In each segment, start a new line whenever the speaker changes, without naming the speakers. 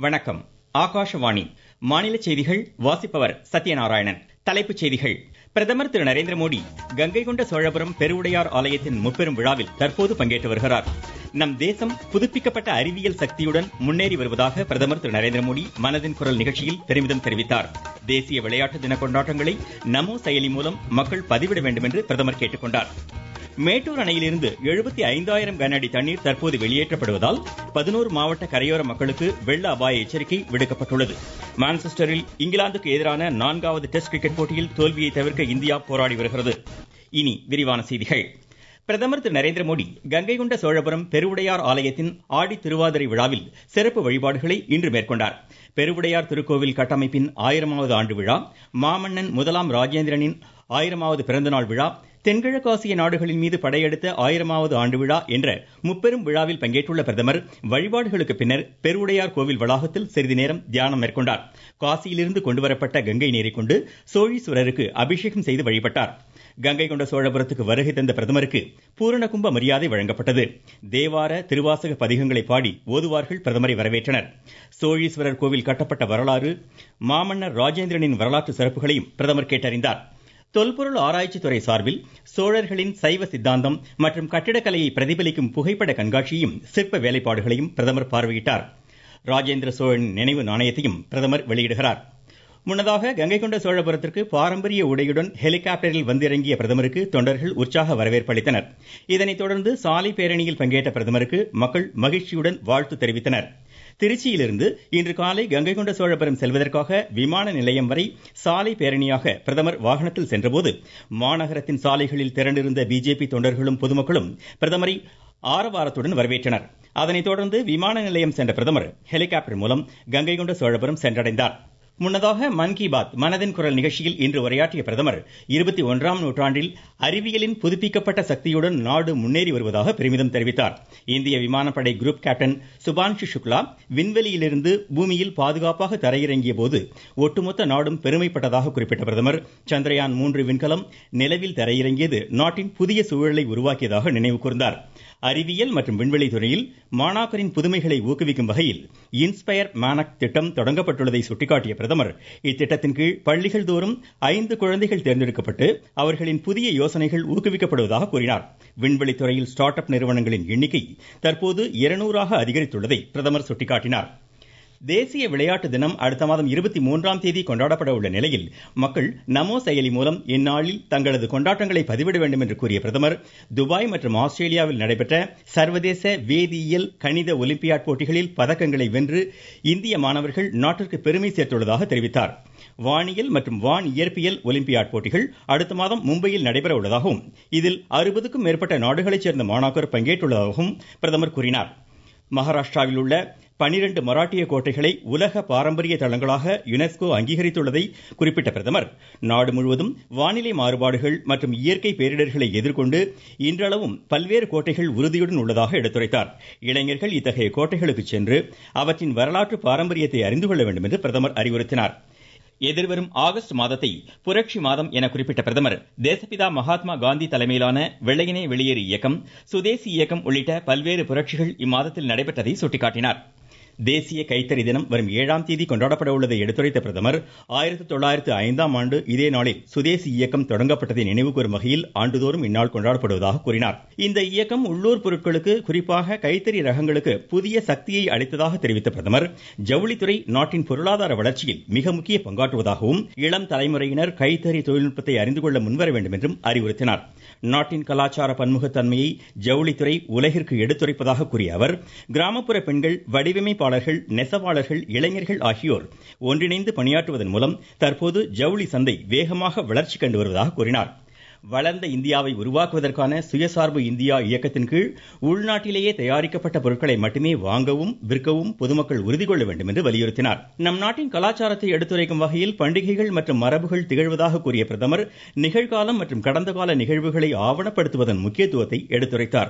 வணக்கம் ஆகாஷவாணி மாநில செய்திகள் வாசிப்பவர் சத்யநாராயணன் தலைப்புச் செய்திகள் பிரதமர் திரு நரேந்திர மோடி கங்கை கொண்ட சோழபுரம் பெருவுடையார் ஆலயத்தின் முப்பெரும் விழாவில் தற்போது பங்கேற்று வருகிறார் நம் தேசம் புதுப்பிக்கப்பட்ட அறிவியல் சக்தியுடன் முன்னேறி வருவதாக பிரதமர் திரு நரேந்திர மோடி மனதின் குரல் நிகழ்ச்சியில் பெருமிதம் தெரிவித்தார் தேசிய விளையாட்டு தின கொண்டாட்டங்களை நமோ செயலி மூலம் மக்கள் பதிவிட வேண்டும் என்று பிரதமர் கேட்டுக்கொண்டார் மேட்டூர் அணையிலிருந்து எழுபத்தி ஐந்தாயிரம் கன அடி தண்ணீர் தற்போது வெளியேற்றப்படுவதால் பதினோரு மாவட்ட கரையோர மக்களுக்கு வெள்ள அபாய எச்சரிக்கை விடுக்கப்பட்டுள்ளது மான்செஸ்டரில் இங்கிலாந்துக்கு எதிரான நான்காவது டெஸ்ட் கிரிக்கெட் போட்டியில் தோல்வியை தவிர்க்க இந்தியா போராடி வருகிறது இனி விரிவான செய்திகள் பிரதமர் திரு நரேந்திர மோடி கங்கை கொண்ட சோழபுரம் பெருவுடையார் ஆலயத்தின் ஆடி திருவாதிரை விழாவில் சிறப்பு வழிபாடுகளை இன்று மேற்கொண்டார் பெருவுடையார் திருக்கோவில் கட்டமைப்பின் ஆயிரமாவது ஆண்டு விழா மாமன்னன் முதலாம் ராஜேந்திரனின் ஆயிரமாவது பிறந்தநாள் விழா தென்கிழக்காசிய நாடுகளின் மீது படையெடுத்த ஆயிரமாவது ஆண்டு விழா என்ற முப்பெரும் விழாவில் பங்கேற்றுள்ள பிரதமர் வழிபாடுகளுக்கு பின்னர் பெருவுடையார் கோவில் வளாகத்தில் சிறிது நேரம் தியானம் மேற்கொண்டார் காசியிலிருந்து கொண்டுவரப்பட்ட கங்கை நீரை கொண்டு சோழீஸ்வரருக்கு அபிஷேகம் செய்து வழிபட்டார் கங்கை கொண்ட சோழபுரத்துக்கு வருகை தந்த பிரதமருக்கு பூரண கும்ப மரியாதை வழங்கப்பட்டது தேவார திருவாசக பதிகங்களை பாடி ஓதுவார்கள் பிரதமரை வரவேற்றனர் சோழீஸ்வரர் கோவில் கட்டப்பட்ட வரலாறு மாமன்னர் ராஜேந்திரனின் வரலாற்று சிறப்புகளையும் பிரதமர் கேட்டறிந்தார் தொல்பொருள் ஆராய்ச்சி துறை சார்பில் சோழர்களின் சைவ சித்தாந்தம் மற்றும் கட்டிடக்கலையை பிரதிபலிக்கும் புகைப்பட கண்காட்சியையும் சிற்ப வேலைப்பாடுகளையும் பிரதமர் பார்வையிட்டார் ராஜேந்திர சோழனின் நினைவு நாணயத்தையும் பிரதமர் வெளியிடுகிறார் முன்னதாக கங்கை கொண்ட சோழபுரத்திற்கு பாரம்பரிய உடையுடன் ஹெலிகாப்டரில் வந்திறங்கிய பிரதமருக்கு தொண்டர்கள் உற்சாக வரவேற்பு அளித்தனர் இதனைத் தொடர்ந்து சாலை பேரணியில் பங்கேற்ற பிரதமருக்கு மக்கள் மகிழ்ச்சியுடன் வாழ்த்து தெரிவித்தனர் திருச்சியிலிருந்து இன்று காலை கங்கை கொண்ட சோழபுரம் செல்வதற்காக விமான நிலையம் வரை சாலை பேரணியாக பிரதமர் வாகனத்தில் சென்றபோது மாநகரத்தின் சாலைகளில் திரண்டிருந்த பிஜேபி தொண்டர்களும் பொதுமக்களும் பிரதமரை ஆரவாரத்துடன் வரவேற்றனர் அதனைத் தொடர்ந்து விமான நிலையம் சென்ற பிரதமர் ஹெலிகாப்டர் மூலம் கங்கை கொண்ட சோழபுரம் சென்றடைந்தார் முன்னதாக மன் கி பாத் மனதின் குரல் நிகழ்ச்சியில் இன்று உரையாற்றிய பிரதமர் இருபத்தி ஒன்றாம் நூற்றாண்டில் அறிவியலின் புதுப்பிக்கப்பட்ட சக்தியுடன் நாடு முன்னேறி வருவதாக பெருமிதம் தெரிவித்தார் இந்திய விமானப்படை குரூப் கேப்டன் சுபான்ஷு சுக்லா விண்வெளியிலிருந்து பூமியில் பாதுகாப்பாக தரையிறங்கிய போது ஒட்டுமொத்த நாடும் பெருமைப்பட்டதாக குறிப்பிட்ட பிரதமர் சந்திரயான் மூன்று விண்கலம் நிலவில் தரையிறங்கியது நாட்டின் புதிய சூழலை உருவாக்கியதாக நினைவு கூர்ந்தார் அறிவியல் மற்றும் விண்வெளி துறையில் மாணாக்கரின் புதுமைகளை ஊக்குவிக்கும் வகையில் இன்ஸ்பயர் மானக் திட்டம் தொடங்கப்பட்டுள்ளதை சுட்டிக்காட்டிய பிரதமர் இத்திட்டத்தின் கீழ் பள்ளிகள் தோறும் ஐந்து குழந்தைகள் தேர்ந்தெடுக்கப்பட்டு அவர்களின் புதிய யோசனைகள் ஊக்குவிக்கப்படுவதாக கூறினார் விண்வெளி துறையில் ஸ்டார்ட் அப் நிறுவனங்களின் எண்ணிக்கை தற்போது இருநூறாக அதிகரித்துள்ளதை பிரதமர் சுட்டிக்காட்டினார் தேசிய விளையாட்டு தினம் அடுத்த மாதம் இருபத்தி மூன்றாம் தேதி கொண்டாடப்பட உள்ள நிலையில் மக்கள் நமோ செயலி மூலம் இந்நாளில் தங்களது கொண்டாட்டங்களை பதிவிட வேண்டும் என்று கூறிய பிரதமர் துபாய் மற்றும் ஆஸ்திரேலியாவில் நடைபெற்ற சர்வதேச வேதியியல் கணித ஒலிம்பியாட் போட்டிகளில் பதக்கங்களை வென்று இந்திய மாணவர்கள் நாட்டிற்கு பெருமை சேர்த்துள்ளதாக தெரிவித்தார் வானியல் மற்றும் வான் இயற்பியல் ஒலிம்பியாட் போட்டிகள் அடுத்த மாதம் மும்பையில் நடைபெற உள்ளதாகவும் இதில் அறுபதுக்கும் மேற்பட்ட நாடுகளைச் சேர்ந்த மாணாக்கர் பங்கேற்றுள்ளதாகவும் பிரதமர் கூறினார் மகாராஷ்டிராவில் உள்ள பனிரெண்டு மராட்டிய கோட்டைகளை உலக பாரம்பரிய தளங்களாக யுனெஸ்கோ அங்கீகரித்துள்ளதை குறிப்பிட்ட பிரதமர் நாடு முழுவதும் வானிலை மாறுபாடுகள் மற்றும் இயற்கை பேரிடர்களை எதிர்கொண்டு இன்றளவும் பல்வேறு கோட்டைகள் உறுதியுடன் உள்ளதாக எடுத்துரைத்தார் இளைஞர்கள் இத்தகைய கோட்டைகளுக்கு சென்று அவற்றின் வரலாற்று பாரம்பரியத்தை அறிந்து கொள்ள வேண்டும் என்று பிரதமர் அறிவுறுத்தினார் எதிர்வரும் ஆகஸ்ட் மாதத்தை புரட்சி மாதம் என குறிப்பிட்ட பிரதமர் தேசப்பிதா மகாத்மா காந்தி தலைமையிலான வெள்ளையனே வெளியேறு இயக்கம் சுதேசி இயக்கம் உள்ளிட்ட பல்வேறு புரட்சிகள் இம்மாதத்தில் நடைபெற்றதை சுட்டிக்காட்டினார் தேசிய கைத்தறி தினம் வரும் ஏழாம் தேதி கொண்டாடப்பட உள்ளதை எடுத்துரைத்த பிரதமர் ஆயிரத்தி தொள்ளாயிரத்து ஐந்தாம் ஆண்டு இதே நாளில் சுதேசி இயக்கம் தொடங்கப்பட்டதை நினைவுகூரும் வகையில் ஆண்டுதோறும் இந்நாள் கொண்டாடப்படுவதாக கூறினார் இந்த இயக்கம் உள்ளூர் பொருட்களுக்கு குறிப்பாக கைத்தறி ரகங்களுக்கு புதிய சக்தியை அளித்ததாக தெரிவித்த பிரதமர் ஜவுளித்துறை நாட்டின் பொருளாதார வளர்ச்சியில் மிக முக்கிய பங்காற்றுவதாகவும் இளம் தலைமுறையினர் கைத்தறி தொழில்நுட்பத்தை அறிந்து கொள்ள முன்வர வேண்டும் என்றும் அறிவுறுத்தினார் நாட்டின் கலாச்சார பன்முகத்தன்மையை ஜவுளித்துறை உலகிற்கு எடுத்துரைப்பதாக கூறிய அவர் கிராமப்புற பெண்கள் வடிவமைப்பாளர்கள் நெசவாளர்கள் இளைஞர்கள் ஆகியோர் ஒன்றிணைந்து பணியாற்றுவதன் மூலம் தற்போது ஜவுளி சந்தை வேகமாக வளர்ச்சி கண்டு வருவதாக கூறினார் வளர்ந்த இந்தியாவை உருவாக்குவதற்கான சுயசார்பு இந்தியா இயக்கத்தின் கீழ் உள்நாட்டிலேயே தயாரிக்கப்பட்ட பொருட்களை மட்டுமே வாங்கவும் விற்கவும் பொதுமக்கள் உறுதி கொள்ள வேண்டும் என்று வலியுறுத்தினார் நம் நாட்டின் கலாச்சாரத்தை எடுத்துரைக்கும் வகையில் பண்டிகைகள் மற்றும் மரபுகள் திகழ்வதாக கூறிய பிரதமர் நிகழ்காலம் மற்றும் கடந்த கால நிகழ்வுகளை ஆவணப்படுத்துவதன் முக்கியத்துவத்தை எடுத்துரைத்தார்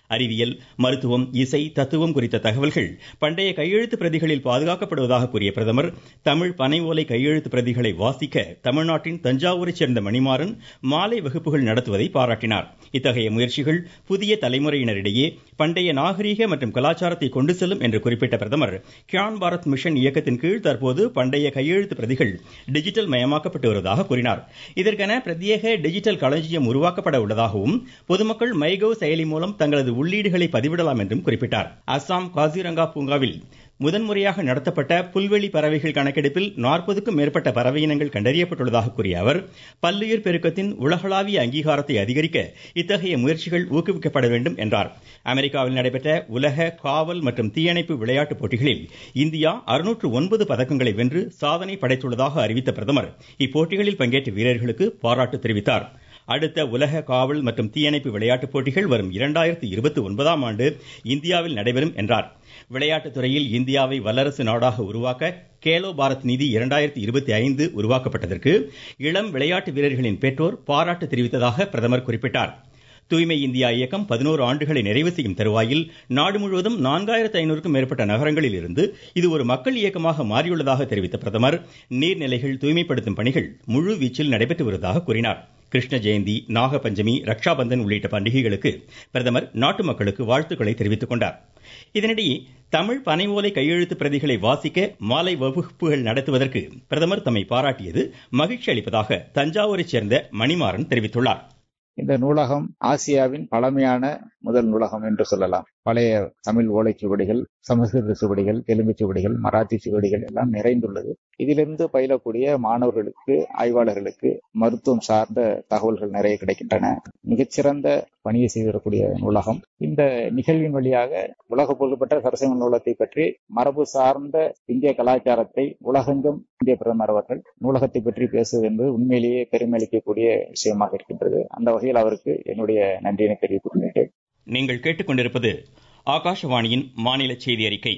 அறிவியல் மருத்துவம் இசை தத்துவம் குறித்த தகவல்கள் பண்டைய கையெழுத்து பிரதிகளில் பாதுகாக்கப்படுவதாக கூறிய பிரதமர் தமிழ் பனை ஓலை கையெழுத்து பிரதிகளை வாசிக்க தமிழ்நாட்டின் தஞ்சாவூரைச் சேர்ந்த மணிமாறன் மாலை வகுப்புகள் நடத்துவதை பாராட்டினார் இத்தகைய முயற்சிகள் புதிய தலைமுறையினரிடையே பண்டைய நாகரீக மற்றும் கலாச்சாரத்தை கொண்டு செல்லும் என்று குறிப்பிட்ட பிரதமர் கியான் பாரத் மிஷன் இயக்கத்தின் கீழ் தற்போது பண்டைய கையெழுத்து பிரதிகள் டிஜிட்டல் மயமாக்கப்பட்டு வருவதாக கூறினார் இதற்கென பிரத்யேக டிஜிட்டல் களஞ்சியம் உருவாக்கப்பட உள்ளதாகவும் பொதுமக்கள் மைகவ் செயலி மூலம் தங்களது உள்ளீடுகளை பதிவிடலாம் என்றும் குறிப்பிட்டார் அஸ்ஸாம் காசிரங்கா பூங்காவில் முதன்முறையாக நடத்தப்பட்ட புல்வெளி பறவைகள் கணக்கெடுப்பில் நாற்பதுக்கும் மேற்பட்ட பறவை இனங்கள் கண்டறியப்பட்டுள்ளதாக கூறிய அவர் பல்லுயிர் பெருக்கத்தின் உலகளாவிய அங்கீகாரத்தை அதிகரிக்க இத்தகைய முயற்சிகள் ஊக்குவிக்கப்பட வேண்டும் என்றார் அமெரிக்காவில் நடைபெற்ற உலக காவல் மற்றும் தீயணைப்பு விளையாட்டுப் போட்டிகளில் இந்தியா அறுநூற்று ஒன்பது பதக்கங்களை வென்று சாதனை படைத்துள்ளதாக அறிவித்த பிரதமர் இப்போட்டிகளில் பங்கேற்ற வீரர்களுக்கு பாராட்டு தெரிவித்தார் அடுத்த உலக காவல் மற்றும் தீயணைப்பு விளையாட்டுப் போட்டிகள் வரும் இரண்டாயிரத்தி இருபத்தி ஒன்பதாம் ஆண்டு இந்தியாவில் நடைபெறும் என்றார் விளையாட்டுத் துறையில் இந்தியாவை வல்லரசு நாடாக உருவாக்க கேலோ பாரத் நிதி இரண்டாயிரத்தி இருபத்தி ஐந்து உருவாக்கப்பட்டதற்கு இளம் விளையாட்டு வீரர்களின் பெற்றோர் பாராட்டு தெரிவித்ததாக பிரதமர் குறிப்பிட்டார் தூய்மை இந்தியா இயக்கம் பதினோரு ஆண்டுகளை நிறைவு செய்யும் தருவாயில் நாடு முழுவதும் நான்காயிரத்து ஐநூறுக்கும் மேற்பட்ட நகரங்களில் இருந்து இது ஒரு மக்கள் இயக்கமாக மாறியுள்ளதாக தெரிவித்த பிரதமர் நீர்நிலைகள் தூய்மைப்படுத்தும் பணிகள் முழு வீச்சில் நடைபெற்று வருவதாக கூறினார் கிருஷ்ண ஜெயந்தி நாகபஞ்சமி ரக்ஷாபந்தன் உள்ளிட்ட பண்டிகைகளுக்கு பிரதமர் நாட்டு மக்களுக்கு வாழ்த்துக்களை தெரிவித்துக் கொண்டார் இதனிடையே தமிழ் பனை ஓலை கையெழுத்து பிரதிகளை வாசிக்க மாலை வகுப்புகள் நடத்துவதற்கு பிரதமர் தம்மை பாராட்டியது மகிழ்ச்சி அளிப்பதாக தஞ்சாவூரைச் சேர்ந்த மணிமாறன் தெரிவித்துள்ளார்
இந்த நூலகம் ஆசியாவின் பழமையான முதல் நூலகம் என்று சொல்லலாம் பழைய தமிழ் ஓலைச்சுவடிகள் சமஸ்கிருத சுவடிகள் தெலுங்கு சுவடிகள் மராத்தி சுவடிகள் எல்லாம் நிறைந்துள்ளது இதிலிருந்து பயிலக்கூடிய மாணவர்களுக்கு ஆய்வாளர்களுக்கு மருத்துவம் சார்ந்த தகவல்கள் நிறைய கிடைக்கின்றன மிகச்சிறந்த பணியை செய்திருக்கக்கூடிய நூலகம் இந்த நிகழ்வின் வழியாக உலக புகழ்பெற்ற சரசிம்ம நூலகத்தை பற்றி மரபு சார்ந்த இந்திய கலாச்சாரத்தை உலகெங்கும் இந்திய பிரதமர் அவர்கள் நூலகத்தை பற்றி பேசுவது என்பது உண்மையிலேயே பெருமை அளிக்கக்கூடிய விஷயமாக இருக்கின்றது அந்த வகையில் அவருக்கு என்னுடைய நன்றியினை தெரிவித்துக் கொள்கிறேன்
நீங்கள் கேட்டுக்கொண்டிருப்பது ஆகாஷவாணியின் மாநில செய்தி அறிக்கை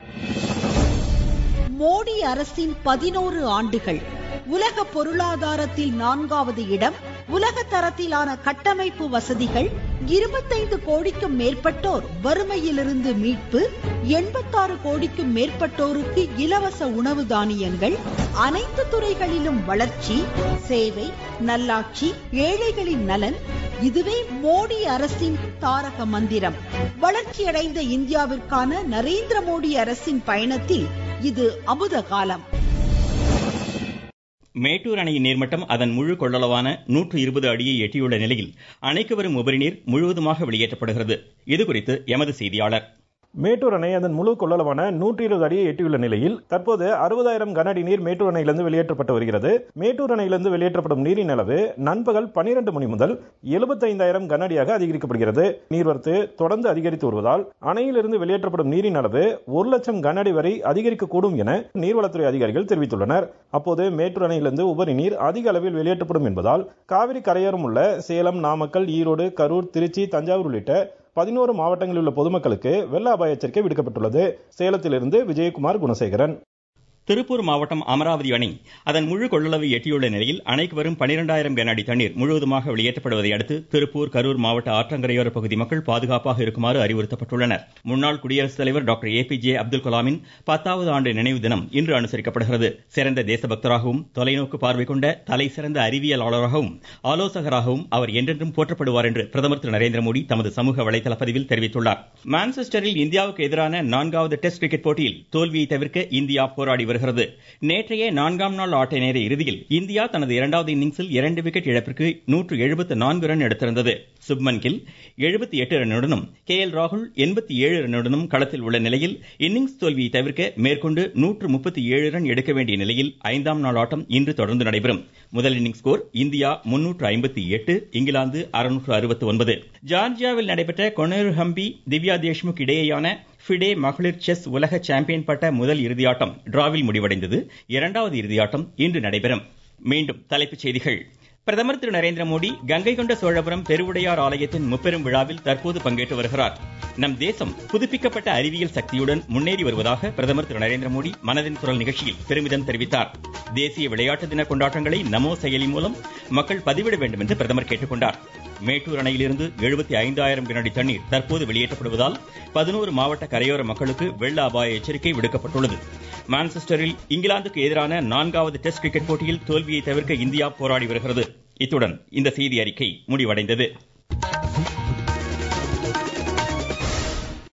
மோடி அரசின் பதினோரு ஆண்டுகள் உலக பொருளாதாரத்தில் நான்காவது இடம் உலக தரத்திலான கட்டமைப்பு வசதிகள் இருபத்தைந்து கோடிக்கும் மேற்பட்டோர் வறுமையிலிருந்து மீட்பு எண்பத்தாறு கோடிக்கும் மேற்பட்டோருக்கு இலவச உணவு தானியங்கள் அனைத்து துறைகளிலும் வளர்ச்சி சேவை நல்லாட்சி ஏழைகளின் நலன் இதுவே மோடி அரசின் தாரக மந்திரம் வளர்ச்சியடைந்த இந்தியாவிற்கான நரேந்திர மோடி அரசின் பயணத்தில் இது அமுத காலம்
மேட்டூர் அணையின் நீர்மட்டம் அதன் முழு கொள்ளளவான நூற்று இருபது அடியை எட்டியுள்ள நிலையில் அணைக்கு வரும் உபரிநீர் முழுவதுமாக வெளியேற்றப்படுகிறது இதுகுறித்து எமது செய்தியாளர்
மேட்டூர் அணை அதன் முழு கொள்ளளவான நூற்றி இருபது அடியை எட்டியுள்ள நிலையில் தற்போது அறுபதாயிரம் கன அடி நீர் மேட்டூர் அணையிலிருந்து வெளியேற்றப்பட்டு வருகிறது மேட்டூர் அணையிலிருந்து வெளியேற்றப்படும் நீரின் அளவு நண்பகல் பனிரெண்டு மணி முதல் எழுபத்தைந்தாயிரம் கன அடியாக அதிகரிக்கப்படுகிறது நீர்வரத்து தொடர்ந்து அதிகரித்து வருவதால் அணையிலிருந்து வெளியேற்றப்படும் நீரின் அளவு ஒரு லட்சம் கன அடி வரை அதிகரிக்கக்கூடும் என நீர்வளத்துறை அதிகாரிகள் தெரிவித்துள்ளனர் அப்போது மேட்டூர் அணையிலிருந்து உபரி நீர் அதிக அளவில் வெளியேற்றப்படும் என்பதால் காவிரி கரையோரம் உள்ள சேலம் நாமக்கல் ஈரோடு கரூர் திருச்சி தஞ்சாவூர் உள்ளிட்ட பதினோரு மாவட்டங்களில் உள்ள பொதுமக்களுக்கு வெள்ள அபாய எச்சரிக்கை விடுக்கப்பட்டுள்ளது சேலத்திலிருந்து விஜயகுமார் குணசேகரன்
திருப்பூர் மாவட்டம் அமராவதி அணை அதன் முழு கொள்ளளவை எட்டியுள்ள நிலையில் அணைக்கு வரும் பனிரெண்டாயிரம் கன அடி தண்ணீர் முழுவதுமாக வெளியேற்றப்படுவதை அடுத்து திருப்பூர் கரூர் மாவட்ட ஆற்றங்கரையோர பகுதி மக்கள் பாதுகாப்பாக இருக்குமாறு அறிவுறுத்தப்பட்டுள்ளனர் முன்னாள் குடியரசுத் தலைவர் doctor A P J Abdul கலாமின் பத்தாவது ஆண்டு நினைவு தினம் இன்று அனுசரிக்கப்படுகிறது சிறந்த தேசபக்தராகவும் தொலைநோக்கு பார்வை கொண்ட தலை சிறந்த அறிவியலாளராகவும் ஆலோசகராகவும் அவர் என்றென்றும் போற்றப்படுவார் என்று பிரதமர் திரு நரேந்திர மோடி தமது சமூக வலைதள பதிவில் தெரிவித்துள்ளார் மான்செஸ்டரில் இந்தியாவுக்கு எதிரான நான்காவது டெஸ்ட் கிரிக்கெட் போட்டியில் தோல்வியை தவிர்க்க இந்தியா போராடி வருகிறது நேற்றைய நான்காம் நாள் ஆட்ட நேர இறுதியில் இந்தியா தனது இரண்டாவது இன்னிங்ஸில் இரண்டு விக்கெட் இழப்பிற்கு நூற்று எழுபத்து நான்கு ரன் எடுத்திருந்தது சுப்மன் கில் எழுபத்தி எட்டு ரன்னுடனும் கே எல் ராகுல் எண்பத்தி ஏழு ரன்னுடனும் களத்தில் உள்ள நிலையில் இன்னிங்ஸ் தோல்வியை தவிர்க்க மேற்கொண்டு நூற்று முப்பத்தி ஏழு ரன் எடுக்க வேண்டிய நிலையில் ஐந்தாம் நாள் ஆட்டம் இன்று தொடர்ந்து நடைபெறும் முதல் இன்னிங்ஸ் ஸ்கோர் இந்தியா முன்னூற்று ஐம்பத்தி எட்டு இங்கிலாந்து அறுநூற்று அறுபத்தி ஒன்பது ஜார்ஜியாவில் நடைபெற்ற கொனேரு ஹம்பி திவ்யா தேஷ்முக் இடையேயான ஃபிடே மகளிர் செஸ் உலக சாம்பியன் பட்ட முதல் இறுதியாட்டம் டிராவில் முடிவடைந்தது இரண்டாவது இறுதியாட்டம் இன்று நடைபெறும் மீண்டும் தலைப்புச் செய்திகள் பிரதமர் திரு நரேந்திர மோடி கங்கை கொண்ட சோழபுரம் பெருவுடையார் ஆலயத்தின் முப்பெரும் விழாவில் தற்போது பங்கேற்று வருகிறார் நம் தேசம் புதுப்பிக்கப்பட்ட அறிவியல் சக்தியுடன் முன்னேறி வருவதாக பிரதமர் திரு நரேந்திர மோடி மனதின் குரல் நிகழ்ச்சியில் பெருமிதம் தெரிவித்தார் தேசிய விளையாட்டு தின கொண்டாட்டங்களை நமோ செயலி மூலம் மக்கள் பதிவிட வேண்டும் என்று பிரதமர் கேட்டுக்கொண்டார் மேட்டூர் அணையிலிருந்து எழுபத்தி ஐந்தாயிரம் கனஅடி தண்ணீர் தற்போது வெளியேற்றப்படுவதால் பதினோரு மாவட்ட கரையோர மக்களுக்கு வெள்ள அபாய எச்சரிக்கை விடுக்கப்பட்டுள்ளது மான்செஸ்டரில் இங்கிலாந்துக்கு எதிரான நான்காவது டெஸ்ட் கிரிக்கெட் போட்டியில் தோல்வியை தவிர்க்க இந்தியா போராடி வருகிறது இத்துடன் இந்த செய்தி அறிக்கை முடிவடைந்தது